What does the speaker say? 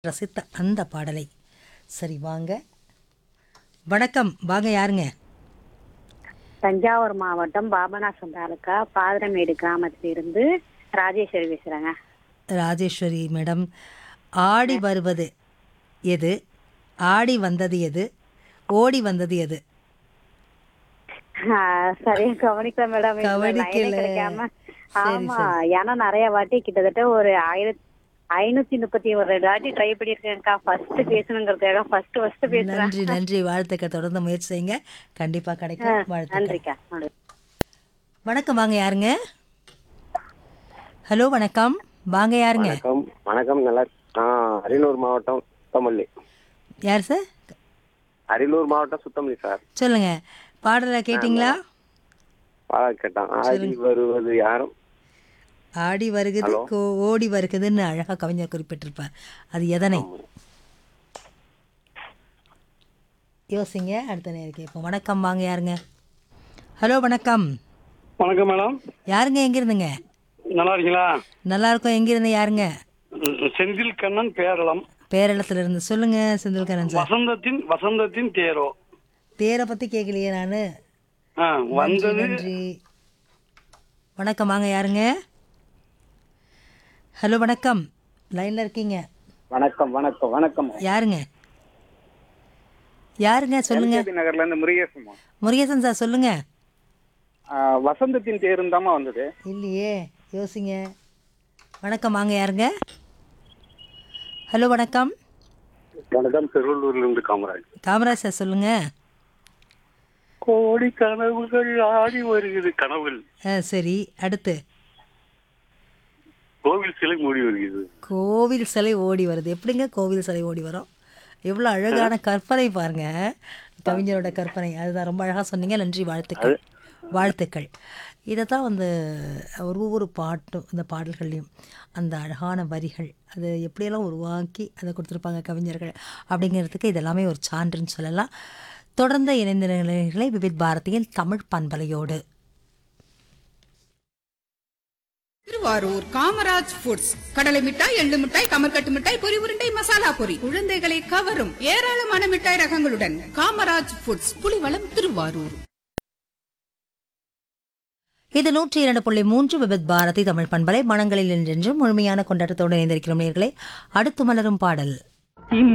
ரசித்த அந்த பாடலை சரி வாங்க வணக்கம் வாங்க யாருங்க தஞ்சாவூர் மாவட்டம் பாபநாசம் தாலுக்கா பாதரமேடு கிராமத்திலிருந்து ராஜேஸ்வரி பேசுறேங்க ராஜேஸ்வரி மேடம் ஆடி வருவது எது ஆடி வந்தது எது ஓடி வந்தது எது ஆஹ் சரியா கவனிக்கல மேடம் இந்த கவனிக்கல. line ஏ கிடைக்காம சரி, ஆமா ஏன்னா நிறைய வாட்டி கிட்டத்தட்ட ஒரு ஆயிரத்தி ஐநூத்தி முப்பத்தி ஒரு வாட்டி ட்ரை பண்ணிருக்கேன்க்கா ஃபர்ஸ்ட் பேசணுங்கிறதுக்காக ஃபர்ஸ்ட் ஃபர்ஸ்ட் பேசுறேன் நன்றி நன்றி வாழ்த்துக்கள் தொடர்ந்து முயற்சி செய்யுங்க கண்டிப்பா கிடைக்கும் வாழ்த்துக்கள் நன்றிக்கா நன்றி. வணக்கம் வாங்க யாருங்க ஹலோ வணக்கம் வாங்க யாருங்க வணக்கம் வணக்கம் நல்லா நான் அரியலூர் மாவட்டம் சுத்தமல்லி யார் சார் அரியலூர் மாவட்டம் சுத்தமல்லி சார் சொல்லுங்க பாடலை கேட்டிங்களா பாட கேட்டான் ஆடி வருவது யாரும் ஆடி வருகுது கோ- ஓடி வருகுதுன்னு அழகா கவிஞர் குறிப்பிட்டிருப்பார் அது எதனை யோசிங்க அடுத்த நேரம் கேட்போம் வணக்கம் வாங்க யாருங்க ஹலோ வணக்கம் வணக்கம் மேடம் யாருங்க எங்க இருந்துங்க நல்லா இருக்கீங்களா நல்லா இருக்கும் எங்க இருந்து யாருங்க ம், செந்தில் கண்ணன் பேரளம் பேரளத்துல இருந்து சொல்லுங்க செந்தில்கரன் சார் வசந்தத்தின் வசந்தத்தின் தேரோ பேரை பத்தி கேட்கலையே நானு ஆ, வந்தது நன்றி வணக்கம் வாங்க யாருங்க ஹலோ வணக்கம் லைன்ல இருக்கீங்க வணக்கம் வணக்கம் வணக்கம் யாருங்க யாருங்க சொல்லுங்க நகர்ல இருந்து முருகேசன் முருகேசன் சார் சொல்லுங்க வசந்தத்தின் தேரும் தாமா வந்தது இல்லையே யோசிங்க வணக்கம் வாங்க யாருங்க ஹலோ வணக்கம் வணக்கம் திருவள்ளூர்ல இருந்து காமராஜ் காமராஜ் சார் சொல்லுங்க கோடி கனவுகள் ஆடி வருகிறது கனவுகள் ஆ, சரி அடுத்து கோவில் சிலை மூடி வருகிறது கோவில் சிலை ஓடி வருது எப்படிங்க கோவில் சிலை ஓடி வரும் எவ்வளோ அழகான கற்பனை பாருங்க கவிஞரோட கற்பனை அதுதான் ரொம்ப அழகாக சொன்னீங்க நன்றி வாழ்த்துக்கள் வாழ்த்துக்கள் இதை தான் வந்து ஒரு ஒவ்வொரு பாட்டும் இந்த பாடல்கள்லையும் அந்த அழகான வரிகள் அது எப்படியெல்லாம் உருவாக்கி அதை கொடுத்துருப்பாங்க கவிஞர்கள் அப்படிங்கிறதுக்கு இதெல்லாமே ஒரு சான்றுன்னு சொல்லலாம் தொடர்ந்த இணைந்த நிலைகளை விவித் பாரதியின் தமிழ் பண்பலையோடு திருவாரூர் காமராஜ் ஃபுட்ஸ் கடலை மிட்டாய் எள்ளு மிட்டாய் கமர்கட்டு மிட்டாய் பொரி உருண்டை மசாலா பொரி குழந்தைகளை கவரும் ஏராளமான மிட்டாய் ரகங்களுடன் காமராஜ் ஃபுட்ஸ் புலிவளம் திருவாரூர் இது நூற்றி இரண்டு புள்ளி மூன்று விபத் பாரதி தமிழ் பண்பலை மனங்களில் என்றென்றும் முழுமையான கொண்டாட்டத்தோடு இணைந்திருக்கிறோம் நேர்களே அடுத்து மலரும் பாடல்